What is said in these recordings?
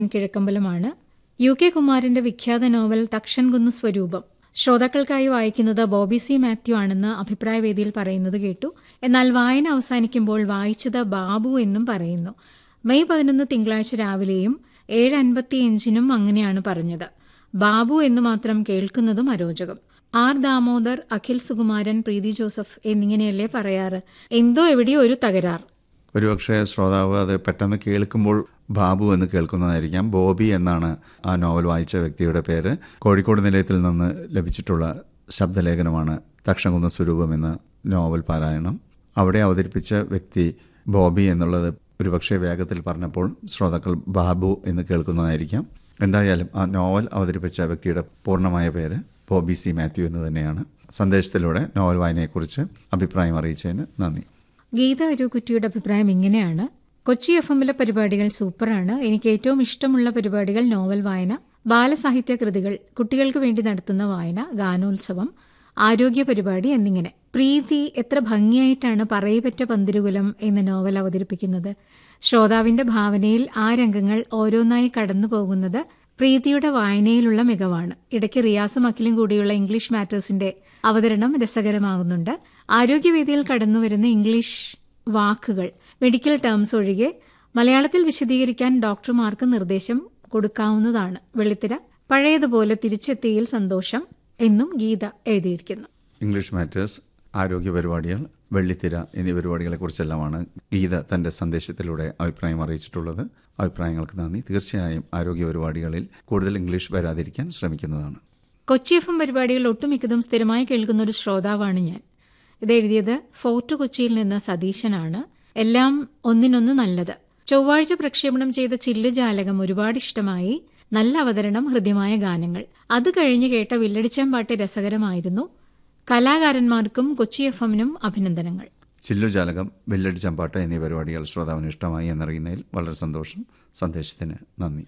കിഴക്കമ്പലമാണ് U K കുമാരന്റെ വിഖ്യാത novel Thakshankunnu സ്വരൂപം ശ്രോതാക്കൾക്കായി വായിക്കുന്നത് ബോബി സി മാത്യു ആണെന്ന് അഭിപ്രായവേദിയിൽ പറയുന്നത് കേട്ടു എന്നാൽ വായന അവസാനിക്കുമ്പോൾ വായിച്ചത് ബാബു എന്നും പറയുന്നു മെയ് പതിനൊന്ന് തിങ്കളാഴ്ച രാവിലെയും ഏഴ് അൻപത്തിയഞ്ചിനും അങ്ങനെയാണ് പറഞ്ഞത് ബാബു എന്ന് മാത്രം കേൾക്കുന്നതും അരോചകം ആർ ദാമോദർ അഖിൽ സുകുമാരൻ പ്രീതി ജോസഫ് എന്നിങ്ങനെയല്ലേ പറയാറ് എന്തോ എവിടെയോ ഒരു തകരാർ ഒരുപക്ഷെ ശ്രോതാവ് അത് പെട്ടെന്ന് കേൾക്കുമ്പോൾ ബാബു എന്ന് കേൾക്കുന്നതായിരിക്കാം ബോബി എന്നാണ് ആ നോവൽ വായിച്ച വ്യക്തിയുടെ പേര് കോഴിക്കോട് നിലയത്തിൽ നിന്ന് ലഭിച്ചിട്ടുള്ള ശബ്ദലേഖനമാണ് തക്ഷംകുന്ന സ്വരൂപം എന്ന നോവൽ പാരായണം അവിടെ അവതരിപ്പിച്ച വ്യക്തി ബോബി എന്നുള്ളത് ഒരുപക്ഷെ വേഗത്തിൽ പറഞ്ഞപ്പോൾ ശ്രോതാക്കൾ ബാബു എന്ന് കേൾക്കുന്നതായിരിക്കാം എന്തായാലും ആ നോവൽ അവതരിപ്പിച്ച വ്യക്തിയുടെ പൂർണ്ണമായ പേര് ബോബി സി മാത്യു എന്ന് തന്നെയാണ് സന്ദേശത്തിലൂടെ നോവൽ വായനയെക്കുറിച്ച് അഭിപ്രായം അറിയിച്ചതിന് നന്ദി ഗീത അരൂക്കുറ്റിയുടെ അഭിപ്രായം ഇങ്ങനെയാണ് കൊച്ചി എഫ് എമ്മിലെ പരിപാടികൾ സൂപ്പറാണ് എനിക്ക് ഏറ്റവും ഇഷ്ടമുള്ള പരിപാടികൾ നോവൽ വായന ബാലസാഹിത്യ കൃതികൾ കുട്ടികൾക്ക് വേണ്ടി നടത്തുന്ന വായന ഗാനോത്സവം ആരോഗ്യ പരിപാടി എന്നിങ്ങനെ പ്രീതി എത്ര ഭംഗിയായിട്ടാണ് പറയപറ്റ പന്തിരുകുലം എന്ന നോവൽ അവതരിപ്പിക്കുന്നത് ശ്രോതാവിന്റെ ഭാവനയിൽ ആ രംഗങ്ങൾ ഓരോന്നായി കടന്നു പോകുന്നത് പ്രീതിയുടെ വായനയിലുള്ള മികവാണ് ഇടയ്ക്ക് റിയാസും അഖിലും കൂടിയുള്ള ഇംഗ്ലീഷ് മാറ്റേഴ്സിന്റെ അവതരണം രസകരമാകുന്നുണ്ട് ആരോഗ്യവേദിയിൽ കടന്നുവരുന്ന ഇംഗ്ലീഷ് വാക്കുകൾ മെഡിക്കൽ ടേംസ് ഒഴികെ മലയാളത്തിൽ വിശദീകരിക്കാൻ ഡോക്ടർമാർക്ക് നിർദ്ദേശം കൊടുക്കാവുന്നതാണ് വെള്ളിത്തിര പഴയതുപോലെ തിരിച്ചെത്തിയിൽ സന്തോഷം എന്നും ഗീത എഴുതിയിരിക്കുന്നു ഇംഗ്ലീഷ് മാറ്റേഴ്സ് ആരോഗ്യ പരിപാടികൾ വെള്ളിത്തിര എന്നീ പരിപാടികളെക്കുറിച്ചെല്ലാമാണ് ഗീത തന്റെ സന്ദേശത്തിലൂടെ അഭിപ്രായം അറിയിച്ചിട്ടുള്ളത് അഭിപ്രായങ്ങൾക്ക് നന്ദി തീർച്ചയായും ആരോഗ്യ പരിപാടികളിൽ കൂടുതൽ ഇംഗ്ലീഷ് വരാതിരിക്കാൻ ശ്രമിക്കുന്നതാണ് കൊച്ചി എഫ് എം പരിപാടികൾ ഒട്ടുമിക്കതും സ്ഥിരമായി കേൾക്കുന്ന ഒരു ശ്രോതാവാണ് ഞാൻ ഇത് എഴുതിയത് ഫോർട്ട് കൊച്ചിയിൽ നിന്ന് സതീശനാണ് എല്ലാം ഒന്നിനൊന്ന് നല്ലത് ചൊവ്വാഴ്ച പ്രക്ഷേപണം ചെയ്ത ചില്ലുജാലകം ഒരുപാട് ഇഷ്ടമായി നല്ല അവതരണം ഹൃദ്യമായ ഗാനങ്ങൾ അത് കഴിഞ്ഞ് കേട്ട വില്ലടിച്ചമ്പാട്ട് രസകരമായിരുന്നു കലാകാരന്മാർക്കും കൊച്ചി എഫ് എമ്മിനും അഭിനന്ദനങ്ങൾ ചില്ലുജാലകം വെല്ലടി ചമ്പാട്ട് എന്നീ പരിപാടികൾ ശ്രോതാവിന് ഇഷ്ടമായി എന്നറിയുന്നതിൽ വളരെ സന്തോഷം സന്ദേശത്തിന് നന്ദി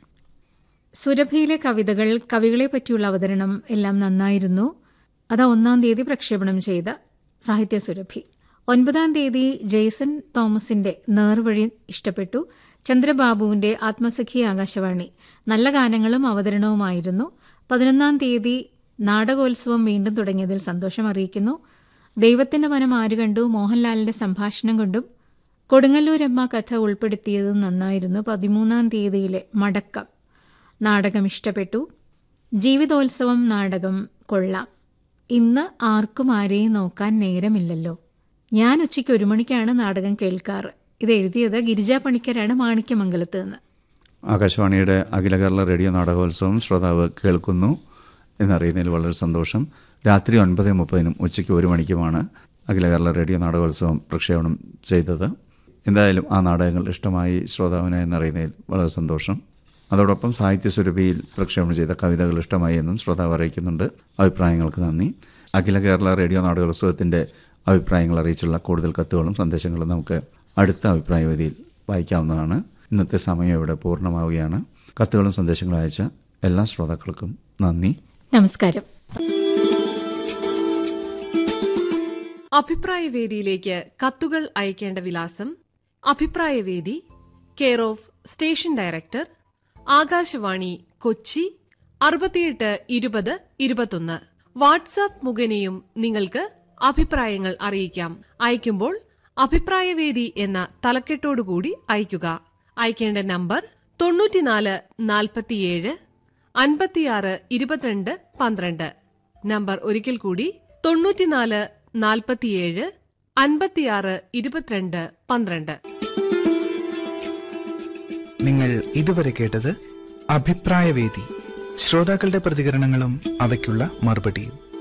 സുരഭിയിലെ കവിതകൾ കവികളെ പറ്റിയുള്ള അവതരണം എല്ലാം നന്നായിരുന്നു അത് ഒന്നാം തീയതി പ്രക്ഷേപണം ചെയ്ത സാഹിത്യ സുരഭി ഒൻപതാം തീയതി ജെയ്സൺ തോമസിന്റെ നേർവഴി ഇഷ്ടപ്പെട്ടു ചന്ദ്രബാബുവിന്റെ ആത്മസഖി ആകാശവാണി നല്ല ഗാനങ്ങളും അവതരണവുമായിരുന്നു പതിനൊന്നാം തീയതി നാടകോത്സവം വീണ്ടും തുടങ്ങിയതിൽ സന്തോഷം അറിയിക്കുന്നു ദൈവത്തിന്റെ മനം ആര് കണ്ടു മോഹൻലാലിന്റെ സംഭാഷണം കൊണ്ടും കൊടുങ്ങല്ലൂരമ്മ കഥ ഉൾപ്പെടുത്തിയതും നന്നായിരുന്നു പതിമൂന്നാം തീയതിയിലെ മടക്കം നാടകം ഇഷ്ടപ്പെട്ടു ജീവിതോത്സവം നാടകം കൊള്ളാം ഇന്ന് ആർക്കും ആരെയും നോക്കാൻ നേരമില്ലല്ലോ ഞാൻ ഉച്ചയ്ക്ക് ഒരു മണിക്കാണ് നാടകം കേൾക്കാറ് ഇത് എഴുതിയത് ഗിരിജാ പണിക്കരാണ് മാണിക്യമംഗലത്ത് നിന്ന് ആകാശവാണിയുടെ അഖില കേരള റേഡിയോ നാടകോത്സവം ശ്രോതാവ് കേൾക്കുന്നു എന്നറിയുന്നതിൽ വളരെ സന്തോഷം രാത്രി ഒൻപത് മുപ്പതിനും ഉച്ചയ്ക്ക് ഒരു മണിക്കുമാണ് അഖില കേരള റേഡിയോ നാടകോത്സവം പ്രക്ഷേപണം ചെയ്തത് എന്തായാലും ആ നാടകങ്ങൾ ഇഷ്ടമായി ശ്രോതാവിന് എന്നറിയുന്നതിൽ വളരെ സന്തോഷം അതോടൊപ്പം സാഹിത്യ സുരഭിയിൽ പ്രക്ഷേപണം ചെയ്ത കവിതകൾ ഇഷ്ടമായി എന്നും ശ്രോതാവ് അറിയിക്കുന്നുണ്ട് അഭിപ്രായങ്ങൾക്ക് നന്ദി അഖില കേരള റേഡിയോ നാടകോത്സവത്തിൻ്റെ അഭിപ്രായങ്ങൾ അറിയിച്ചുള്ള കൂടുതൽ കത്തുകളും സന്ദേശങ്ങളും നമുക്ക് അടുത്ത അഭിപ്രായവേദിയിൽ വായിക്കാവുന്നതാണ് ഇന്നത്തെ സമയം ഇവിടെ പൂർണ്ണമാവുകയാണ് കത്തുകളും സന്ദേശങ്ങളും അയച്ച എല്ലാ ശ്രോതാക്കൾക്കും നന്ദി നമസ്കാരം അഭിപ്രായവേദിയിലേക്ക് കത്തുകൾ അയക്കേണ്ട വിലാസം അഭിപ്രായവേദി care of station director Akashvani Kochi അറുപത്തിയെട്ട് ഇരുപത് ഇരുപത്തൊന്ന് വാട്സാപ്പ് മുഖേനയും നിങ്ങൾക്ക് അഭിപ്രായങ്ങൾ അറിയിക്കാം അയക്കുമ്പോൾ അഭിപ്രായവേദി എന്ന തലക്കെട്ടോടുകൂടി അയക്കുക അയക്കേണ്ട നമ്പർ തൊണ്ണൂറ്റിനാല് നാൽപ്പത്തിയേഴ് അൻപത്തിയാറ് ഇരുപത്തിരണ്ട് പന്ത്രണ്ട് നമ്പർ ഒരിക്കൽ കൂടി തൊണ്ണൂറ്റിനാല് നാൽപ്പത്തിയേഴ് അൻപത്തിയാറ് ഇരുപത്തിരണ്ട് പന്ത്രണ്ട് നിങ്ങൾ ഇതുവരെ കേട്ടത് അഭിപ്രായവേദി ശ്രോതാക്കളുടെ പ്രതികരണങ്ങളും അവയ്ക്കുള്ള മറുപടിയും